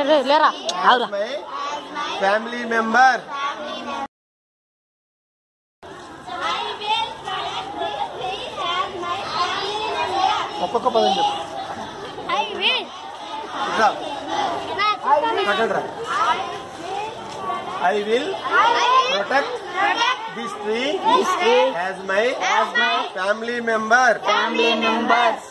రే లేరా ఆగురా my family member ఒక్కొక్క పదం చెప్పు రా, పక్కకి రా. I will protect this tree as my family member. Family members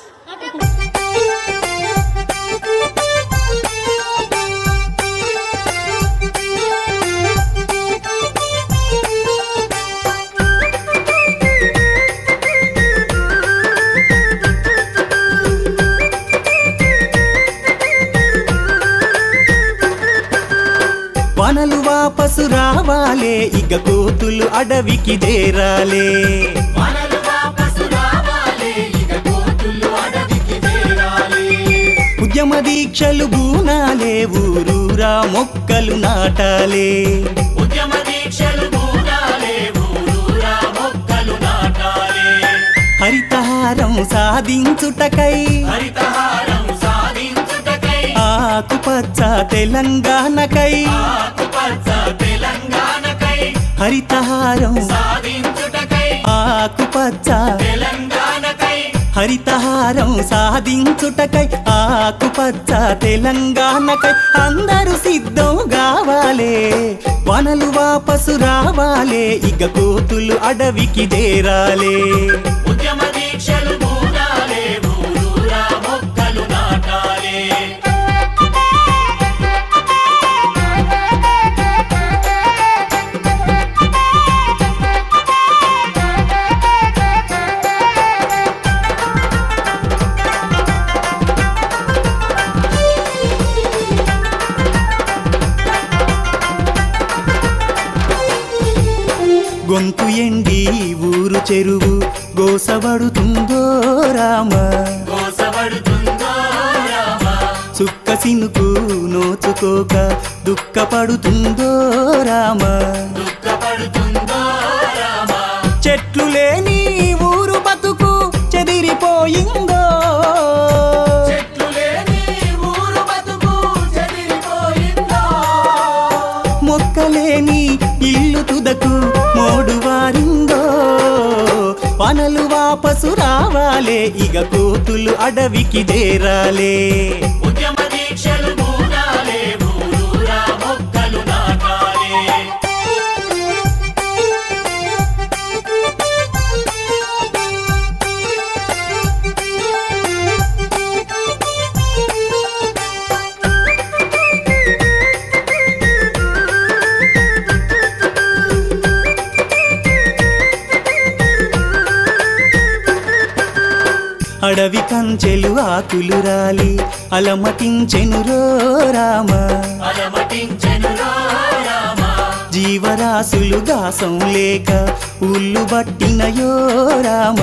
వనలు వాపసు రావాలే ఇక కోతులు అడవికి చేరాలే ఉద్యమ దీక్షలు బూనాలే ఊరూరా మొక్కలు నాటాలే ఉద్యమ దీక్షలు బూనాలే ఊరూరా మొక్కలు నాటాలే హరితహారం సాధించుటకై హరితహారం సాధించుటకై ఆకుపచ్చ తెలంగాణకై ఆకుపచ్చ తెలంగాణకై హరితహారం సాధించుటకై ఆకుపచ్చ తెలంగాణకై హరితహారం సాధించుటకై ఆకుపచ్చ తెలంగాణకై అందరూ సిద్ధం కావాలే వనలు వాపసు రావాలే ఇక కోతులు అడవికి చేరాలే ఉద్యమ దీక్షలు మూడాలే ఊరూరా మొక్కలు నాటాలే గొంతు ఎండి ఊరు చెరువు గోసబడుతుందో రామ చుక్క సినుకు నోచుకోక దుఃఖపడుతుందో రామ చెట్లు లేని ఊరు బతుకు చెదిరిపోయిందో మొక్కలేని ఇల్లు తుదకు మోడు వారిందో పనలు వాపసు రావాలే ఇక కోతులు అడవికి చేరాలే ఉద్యమ దీక్షలు మూడాలే ఊరూరా మొక్కలు నాటాలే అడవి కంచెలు ఆకులు రాలి అలమటించెను రో రామ జీవరాశులు గాసం లేక ఉల్లు బట్టినయో రామ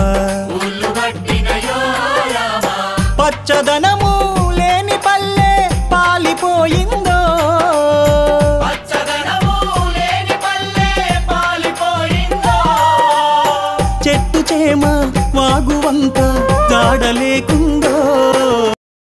పచ్చదనము లేని పల్లె పాలిపోయిందో చెట్టు చేమ వాగు వంక జాడ లేకుండా